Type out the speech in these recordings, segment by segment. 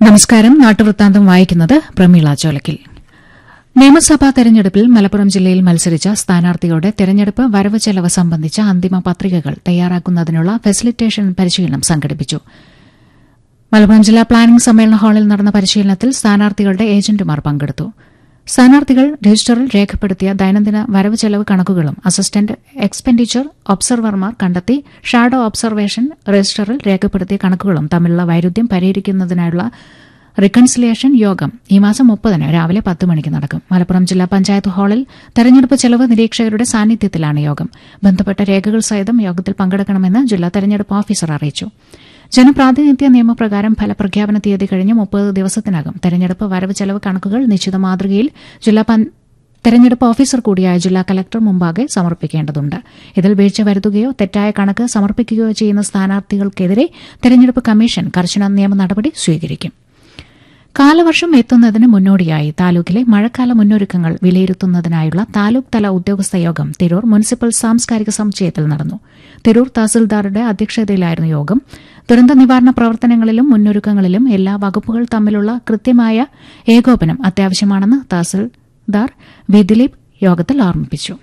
നമസ്കാരം നാട്ടുവൃത്താന്തം വായിക്കുന്നത് പ്രമീള ചോലക്കിൽ നിയമസഭാ തെരഞ്ഞെടുപ്പിൽ മലപ്പുറം ജില്ലയിൽ മത്സരിച്ച സ്ഥാനാർത്ഥികളുടെ തെരഞ്ഞെടുപ്പ് വരവ് ചെലവ് സംബന്ധിച്ച അന്തിമ പത്രികകൾ തയ്യാറാക്കുന്നതിനുള്ള ഫെസിലിറ്റേഷൻ പരിശീലനം സംഘടിപ്പിച്ചു മലപ്പുറം ജില്ലാ പ്ലാനിംഗ് സമ്മേളന ഹാളിൽ നടന്ന പരിശീലനത്തിൽ സ്ഥാനാർത്ഥികളുടെ ഏജന്റുമാർ പങ്കെടുത്തു സ്ഥാനാർത്ഥികൾ രജിസ്റ്ററിൽ രേഖപ്പെടുത്തിയ ദൈനംദിന വരവ് ചെലവ് കണക്കുകളും അസിസ്റ്റന്റ് എക്സ്പെൻഡിച്ചർ ഒബ്സർവർമാർ കണ്ടെത്തി ഷാഡോ ഒബ്സർവേഷൻ രജിസ്റ്ററിൽ രേഖപ്പെടുത്തിയ കണക്കുകളും തമ്മിലുള്ള വൈരുദ്ധ്യം പരിഹരിക്കുന്നതിനായുള്ള റിക്കൺസിലിയേഷൻ യോഗം ഈ മാസം മുപ്പതിന് രാവിലെ പത്ത് മണിക്ക് നടക്കും മലപ്പുറം ജില്ലാ പഞ്ചായത്ത് ഹാളിൽ തെരഞ്ഞെടുപ്പ് ചെലവ് നിരീക്ഷകരുടെ സാന്നിധ്യത്തിലാണ് യോഗം ബന്ധപ്പെട്ട രേഖകൾ സഹിതം യോഗത്തിൽ പങ്കെടുക്കണമെന്ന് ജില്ലാ തെരഞ്ഞെടുപ്പ് ഓഫീസർ അറിയിച്ചു ജനപ്രാതിനിധ്യ നിയമപ്രകാരം ഫലപ്രഖ്യാപന തീയതി കഴിഞ്ഞ് മുപ്പത് ദിവസത്തിനകം തെരഞ്ഞെടുപ്പ് വരവ് ചെലവ് കണക്കുകൾ നിശ്ചിത മാതൃകയിൽ ജില്ലാ പൻ- തെരഞ്ഞെടുപ്പ് ഓഫീസർ കൂടിയായ ജില്ലാ കലക്ടർ മുമ്പാകെ സമർപ്പിക്കേണ്ടതുണ്ട് ഇതിൽ വീഴ്ച വരുത്തുകയോ തെറ്റായ കണക്ക് സമർപ്പിക്കുകയോ ചെയ്യുന്ന സ്ഥാനാർത്ഥികൾക്കെതിരെ തെരഞ്ഞെടുപ്പ് കമ്മീഷൻ കർശന നിയമ നടപടി സ്വീകരിക്കും കാലവർഷം എത്തുന്നതിന് മുന്നോടിയായി താലൂക്കിലെ മഴക്കാല മുന്നൊരുക്കങ്ങൾ വിലയിരുത്തുന്നതിനായുള്ള താലൂക്ക് തല ഉദ്യോഗസ്ഥ യോഗം തിരൂർ മുനിസിപ്പൽ സാംസ്കാരിക സമുച്ചയത്തിൽ നടന്നു തിരൂർ തഹസിൽദാറുടെ അധ്യക്ഷതയിലായിരുന്നു യോഗം ദുരന്ത നിവാരണ പ്രവർത്തനങ്ങളിലും മുന്നൊരുക്കങ്ങളിലും എല്ലാ വകുപ്പുകൾ തമ്മിലുള്ള കൃത്യമായ ഏകോപനം അത്യാവശ്യമാണെന്ന് തഹസിൽദാർ വി ദിലീപ് യോഗത്തിൽ ഓർമ്മിപ്പിച്ചു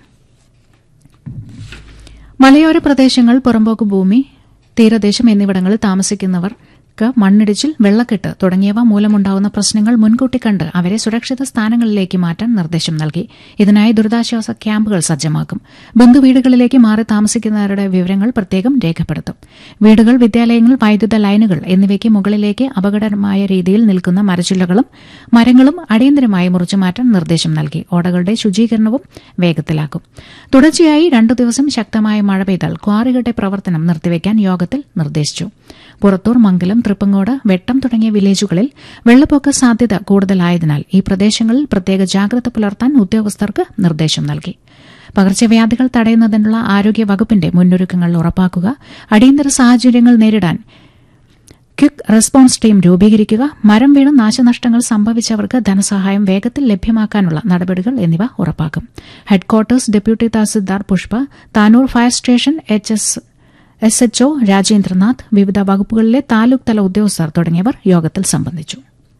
മലയോര പ്രദേശങ്ങൾ പുറമ്പോക്ക് ഭൂമി തീരദേശം എന്നിവിടങ്ങളിൽ താമസിക്കുന്നവർക്ക് മണ്ണിടിച്ചിൽ വെള്ളക്കെട്ട് തുടങ്ങിയവ മൂലമുണ്ടാവുന്ന പ്രശ്നങ്ങൾ മുൻകൂട്ടി കണ്ട് അവരെ സുരക്ഷിത സ്ഥാനങ്ങളിലേക്ക് മാറ്റാൻ നിർദ്ദേശം നൽകി ഇതിനായി ദുരിതാശ്വാസ ക്യാമ്പുകൾ സജ്ജമാക്കും ബന്ധുവീടുകളിലേക്ക് മാറി താമസിക്കുന്നവരുടെ വിവരങ്ങൾ പ്രത്യേകം രേഖപ്പെടുത്തും വീടുകൾ വിദ്യാലയങ്ങൾ വൈദ്യുത ലൈനുകൾ എന്നിവയ്ക്ക് മുകളിലേക്ക് അപകടകരമായ രീതിയിൽ നിൽക്കുന്ന മരച്ചില്ലകളും മരങ്ങളും അടിയന്തരമായി മുറിച്ചു മാറ്റാൻ നിർദ്ദേശം നൽകി ഓടകളുടെ ശുചീകരണവും വേഗത്തിലാക്കും തുടർച്ചയായി രണ്ടു ദിവസം ശക്തമായ മഴ പെയ്താൽ ക്വാറികളുടെ പ്രവർത്തനം നിർത്തിവെക്കാൻ യോഗത്തിൽ നിർദ്ദേശിച്ചു പുറത്തൂർ മംഗലം തൃപ്പങ്ങോട് വെട്ടം തുടങ്ങിയ വില്ലേജുകളിൽ വെള്ളപ്പൊക്ക സാധ്യത കൂടുതലായതിനാൽ ഈ പ്രദേശങ്ങളിൽ പ്രത്യേക ജാഗ്രത പുലർത്താൻ ഉദ്യോഗസ്ഥർക്ക് നിർദ്ദേശം നൽകി പകർച്ചവ്യാധികൾ തടയുന്നതിനുള്ള ആരോഗ്യ വകുപ്പിന്റെ മുന്നൊരുക്കങ്ങൾ ഉറപ്പാക്കുക അടിയന്തര സാഹചര്യങ്ങൾ നേരിടാൻ ക്വിക്ക് റെസ്പോൺസ് ടീം രൂപീകരിക്കുക മരം വീണ് നാശനഷ്ടങ്ങൾ സംഭവിച്ചവർക്ക് ധനസഹായം വേഗത്തിൽ ലഭ്യമാക്കാനുള്ള നടപടികൾ എന്നിവ ഉറപ്പാക്കും headquarters deputy tahsildar Pushpa Tanur fire station H S S HO Rajendranath വിവിധ വകുപ്പുകളിലെ താലൂക്ക് തല ഉദ്യോഗസ്ഥർ തുടങ്ങിയവർ യോഗത്തിൽ സംബന്ധിച്ചു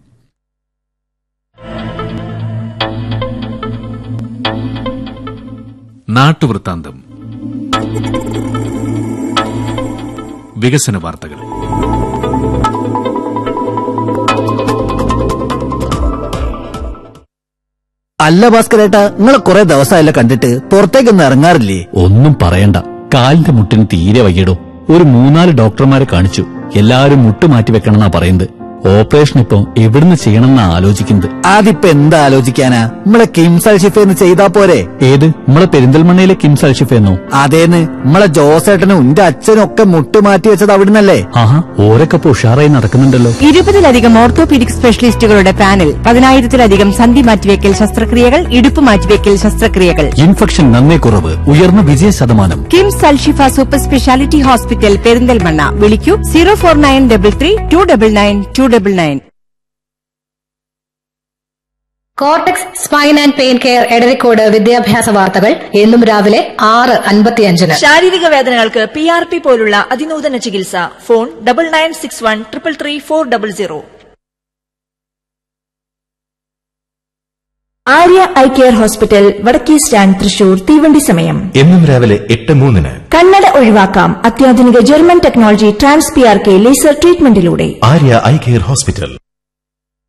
നാട്ടുവൃത്താന്തം വികസന വാർത്തകൾ അല്ല ഭാസ്കരേട്ടാ നിങ്ങളെ കുറെ ദിവസമായല്ലോ കണ്ടിട്ട് പുറത്തേക്കൊന്നും ഇറങ്ങാറില്ലേ ഒന്നും പറയണ്ട കാലിന്റെ മുട്ടിന് തീരെ വയ്യടോ ഒരു മൂന്നാല് ഡോക്ടർമാരെ കാണിച്ചു എല്ലാവരും മുട്ട് മാറ്റി വെക്കണമെന്നാ പറയുന്നത് ഓപ്പറേഷൻ ഇപ്പൊ എവിടുന്ന് ചെയ്യണമെന്നാ ആലോചിക്കുന്നത് അതിപ്പോ എന്താ ആലോചിക്കാനാ നമ്മളെ കിംസൽ ഷിഫേന്ന് ചെയ്താ പോരെ ഏത് നമ്മളെ പെരിന്തൽമണ്ണയിലെ കിംസ് അൽഷിഫെന്നോ അതേന്ന് നമ്മളെ ജോസേട്ടനും എന്റെ അച്ഛനും ഒക്കെ മുട്ട് മാറ്റി വെച്ചത് അവിടുന്നല്ലേ ആഹാ ഓരൊക്കെ ഇപ്പൊ ഉഷാറായി നടക്കുന്നുണ്ടല്ലോ ഇരുപതിലധികം ഓർത്തോപീഡിക് സ്പെഷ്യലിസ്റ്റുകളുടെ പാനൽ പതിനായിരത്തിലധികം സന്ധി മാറ്റിവെക്കൽ ശസ്ത്രക്രിയകൾ ഇടുപ്പ് മാറ്റിവെക്കൽ ശസ്ത്രക്രിയകൾ ഇൻഫെക്ഷൻ നന്നേ കുറവ് ഉയർന്ന വിജയ ശതമാനം KIMS Alshifa super speciality hospital Perinthalmanna വിളിക്കൂ zero four nine double three two double nine two double nine cortex spine and pain care Edarikode വിദ്യാഭ്യാസ വാർത്തകൾ എന്നും രാവിലെ ആറ് അൻപത്തിയഞ്ചിന് ശാരീരിക വേദനകൾക്ക് പി ആർ പി പോലുള്ള അതിനൂതന ചികിത്സ phone double nine six one triple three four double zero Arya eye care hospital വടക്കേ സ്റ്റാൻഡ് തൃശൂർ തീവണ്ടി സമയം എന്നും രാവിലെ എട്ട് മൂന്നിന് കണ്ണട ഒഴിവാക്കാം അത്യാധുനിക German technology trans P R K laser ട്രീറ്റ്മെന്റിലൂടെ ആര്യ ഐ കെയർ ഹോസ്പിറ്റൽ